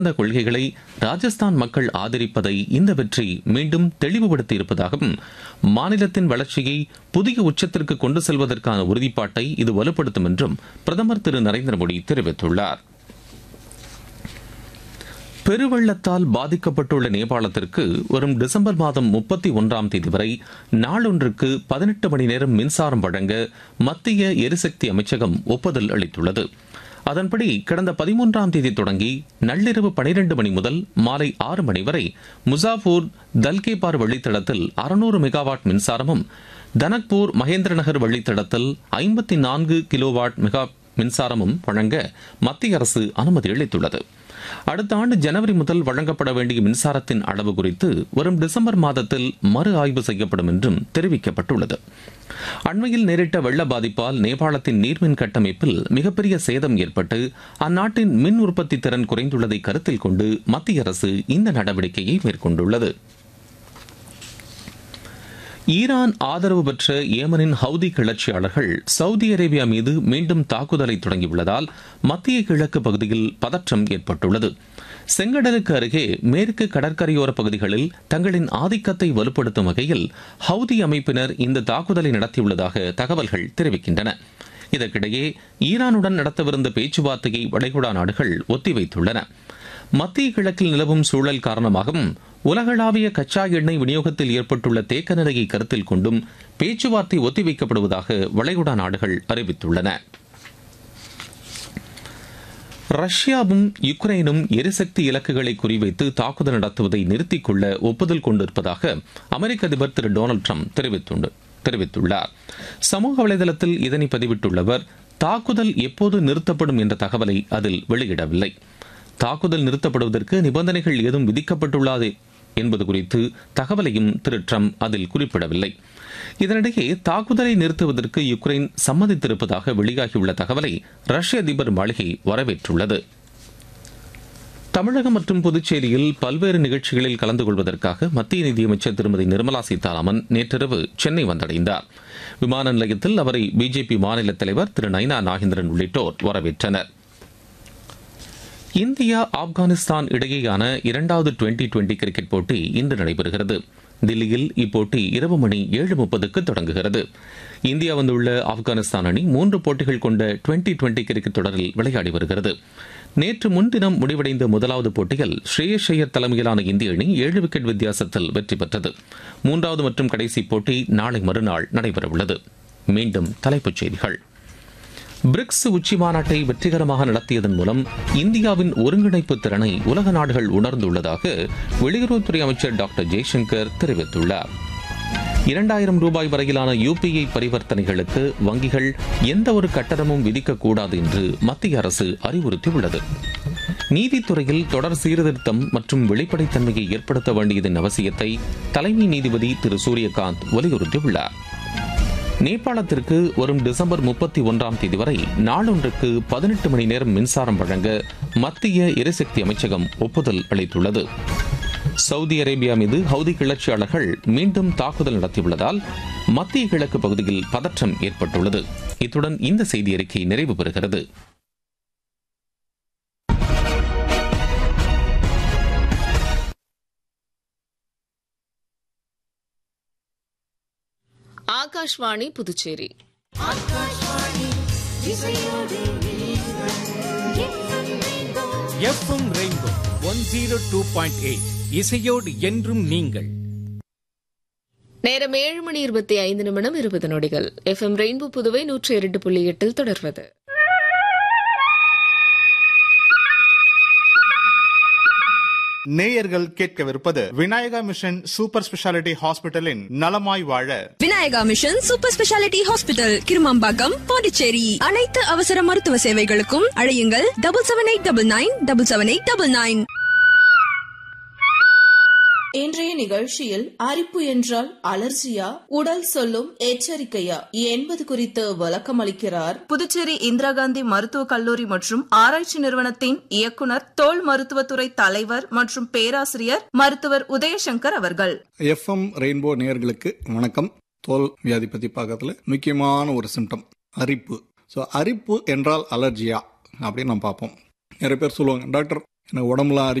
இந்த கொள்கைகளை ராஜஸ்தான் மக்கள் ஆதரிப்பதை இந்த வெற்றி மீண்டும் தெளிவுபடுத்தி இருப்பதாகவும் மாநிலத்தின் வளர்ச்சியை புதிய உச்சத்திற்கு கொண்டு செல்வதற்கான உறுதிப்பாட்டை இது வலுப்படுத்தும் என்றும் பிரதமர் திரு நரேந்திர மோடி தெரிவித்துள்ளார் பெருவெள்ளத்தால் பாதிக்கப்பட்டுள்ள நேபாளத்திற்கு வரும் டிசம்பர் மாதம் முப்பத்தி ஒன்றாம் தேதி வரை நாளொன்றுக்கு பதினெட்டு மணி நேரம் மின்சாரம் வழங்க மத்திய எரிசக்தி அமைச்சகம் ஒப்புதல் அளித்துள்ளது அதன்படி கடந்த பதிமூன்றாம் தேதி தொடங்கி நள்ளிரவு பனிரெண்டு மணி முதல் மாலை ஆறு மணி வரை முசாபூர் தல்கேபார் வழித்தடத்தில் அறுநூறு மெகாவாட் மின்சாரமும் தனக்பூர் மகேந்திரநகர் வழித்தடத்தில் ஐம்பத்தி நான்கு கிலோவாட் மெகா மின்சாரமும் வழங்க மத்திய அரசு அனுமதி அளித்துள்ளது அடுத்த ஆண்டு ஜனவரி முதல் வழங்கப்பட வேண்டிய மின்சாரத்தின் அளவு குறித்து வரும் டிசம்பர் மாதத்தில் மறு ஆய்வு செய்யப்படும் என்றும் தெரிவிக்கப்பட்டுள்ளது அண்மையில் நேரிட்ட வெள்ள பாதிப்பால் நேபாளத்தின் நீர்மின் கட்டமைப்பில் மிகப்பெரிய சேதம் ஏற்பட்டு அந்நாட்டின் மின் உற்பத்தி திறன் குறைந்துள்ளதை கருத்தில் கொண்டு மத்திய அரசு இந்த நடவடிக்கையை மேற்கொண்டுள்ளது ஈரான் ஆதரவு பெற்ற ஏமனின் ஹவுதி கிளர்ச்சியாளர்கள் சவுதி அரேபியா மீது மீண்டும் தாக்குதலை தொடங்கியுள்ளதால் மத்திய கிழக்கு பகுதியில் பதற்றம் ஏற்பட்டுள்ளது செங்கடலுக்கு அருகே மேற்கு கடற்கரையோர பகுதிகளில் தங்களின் ஆதிக்கத்தை வலுப்படுத்தும் வகையில் ஹவுதி அமைப்பினர் இந்த தாக்குதலை நடத்தியுள்ளதாக தகவல்கள் தெரிவிக்கின்றன இதற்கிடையே ஈரானுடன் நடத்தவிருந்த பேச்சுவார்த்தையை வளைகுடா நாடுகள் ஒத்திவைத்துள்ளன மத்திய கிழக்கில் நிலவும் சூழல் காரணமாகவும் உலகளாவிய கச்சா எண்ணெய் விநியோகத்தில் ஏற்பட்டுள்ள தேக்க நிலையை கருத்தில் கொண்டும் பேச்சுவார்த்தை ஒத்திவைக்கப்படுவதாக வளைகுடா நாடுகள் அறிவித்துள்ளன ரஷ்யாவும் யுக்ரைனும் எரிசக்தி இலக்குகளை குறிவைத்து தாக்குதல் நடத்துவதை நிறுத்திக் கொள்ள ஒப்புதல் கொண்டிருப்பதாக அமெரிக்க அதிபர் திரு டொனால்டு ட்ரம்ப் தெரிவித்துள்ளார் சமூக வலைதளத்தில் இதனை பதிவிட்டுள்ளவர் தாக்குதல் எப்போது நிறுத்தப்படும் என்ற தகவலை அதில் வெளியிடவில்லை தாக்குதல் நிறுத்தப்படுவதற்கு நிபந்தனைகள் ஏதும் விதிக்கப்பட்டுள்ளது என்பது குறித்து தகவலையும் திரு ட்ரம்ப் அதில் குறிப்பிடவில்லை இதனிடையே தாக்குதலை நிறுத்துவதற்கு யுக்ரைன் சம்மதித்திருப்பதாக வெளியாகியுள்ள தகவலை ரஷ்ய அதிபர் மாளிகை வரவேற்றுள்ளது தமிழகம் மற்றும் புதுச்சேரியில் பல்வேறு நிகழ்ச்சிகளில் கலந்து கொள்வதற்காக மத்திய நிதியமைச்சர் திருமதி நிர்மலா சீதாராமன் நேற்றிரவு சென்னை வந்தடைந்தார் விமான நிலையத்தில் அவரை பிஜேபி மாநில தலைவர் திரு நைனா நாகேந்திரன் உள்ளிட்டோர் வரவேற்றனர் இந்தியா ஆப்கானிஸ்தான் இடையேயான இரண்டாவது டுவெண்டி டுவெண்டி கிரிக்கெட் போட்டி இன்று நடைபெறுகிறது தில்லியில் இப்போட்டி இரவு மணி ஏழு முப்பதுக்கு தொடங்குகிறது இந்தியா வந்துள்ள ஆப்கானிஸ்தான் அணி மூன்று போட்டிகள் கொண்ட டுவெண்டி டுவெண்டி கிரிக்கெட் தொடரில் விளையாடி வருகிறது நேற்று முன்தினம் முடிவடைந்த முதலாவது போட்டியில் ஸ்ரேயஸ் ஐயர் தலைமையிலான இந்திய அணி ஏழு விக்கெட் வித்தியாசத்தில் வெற்றி பெற்றது மூன்றாவது மற்றும் கடைசி போட்டி நாளை மறுநாள் நடைபெறவுள்ளது மீண்டும் தலைப்புச் செய்திகள் பிரிக்ஸ் உச்சி மாநாட்டை வெற்றிகரமாக நடத்தியதன் மூலம் இந்தியாவின் ஒருங்கிணைப்பு திறனை உலக நாடுகள் உணர்ந்துள்ளதாக வெளியுறவுத்துறை அமைச்சர் டாக்டர் ஜெய்சங்கர் தெரிவித்துள்ளார் இரண்டாயிரம் ரூபாய் வரையிலான யுபிஐ பரிவர்த்தனைகளுக்கு வங்கிகள் எந்த ஒரு கட்டணமும் விதிக்கக்கூடாது என்று மத்திய அரசு அறிவுறுத்தியுள்ளது நீதித்துறையில் தொடர் சீர்திருத்தம் மற்றும் வெளிப்படைத்தன்மையை ஏற்படுத்த வேண்டியதன் அவசியத்தை தலைமை நீதிபதி திரு சூரியகாந்த் வலியுறுத்தியுள்ளார் நேபாளத்திற்கு வரும் டிசம்பர் முப்பத்தி ஒன்றாம் தேதி வரை நாளொன்றுக்கு பதினெட்டு மணி நேரம் மின்சாரம் வழங்க மத்திய எரிசக்தி அமைச்சகம் ஒப்புதல் அளித்துள்ளது சவுதி அரேபியா மீது ஹவுதி கிளர்ச்சியாளர்கள் மீண்டும் தாக்குதல் நடத்தியுள்ளதால் மத்திய கிழக்கு பகுதியில் பதற்றம் ஏற்பட்டுள்ளது இத்துடன் இந்த செய்தி அறிக்கை நிறைவு பெறுகிறது Akashvani Puducherry FM rainbow one zero two point eight இசையோடு என்றும் நீங்கள் நேரம் ஏழு மணி இருபத்தி ஐந்து நிமிடம் இருபது நொடிகள் எஃப் எம் ரெயின்போ புதுவை நூற்றி இரண்டு புள்ளி எட்டில் தொடர்வது நேயர்கள் கேட்கவிருப்பது விநாயகா மிஷன் சூப்பர் ஸ்பெஷாலிட்டி ஹாஸ்பிட்டலின் நலமாய் வாழ Vinayaka mission super speciality hospital Kirumampakkam Pondicherry அனைத்து அவசர மருத்துவ சேவைகளுக்கும் அழையுங்கள் double seven eight double nine double seven eight double nine இன்றைய நிகழ்ச்சியில் அரிப்பு என்றால் அலர்ஜியா உடல் சொல்லும் எச்சரிக்கையா என்பது குறித்து விளக்கம் அளிக்கிறார் புதுச்சேரி இந்திரா காந்தி மருத்துவக் கல்லூரி மற்றும் ஆராய்ச்சி நிறுவனத்தின் இயக்குனர் தோல் மருத்துவத்துறை தலைவர் மற்றும் பேராசிரியர் மருத்துவர் உதயசங்கர் அவர்கள் எஃப்எம் ரெயின்போ நேயர்களுக்கு வணக்கம் தோல் வியாதி பற்றி பார்க்கறதுல முக்கியமான ஒரு சிம்டம் அரிப்பு ஸோ அரிப்பு என்றால் அலர்ஜியா அப்படின்னு நம்ம பார்ப்போம் நிறைய பேர் சொல்லுவாங்க டாக்டர் எனக்கு உடம்புலாம்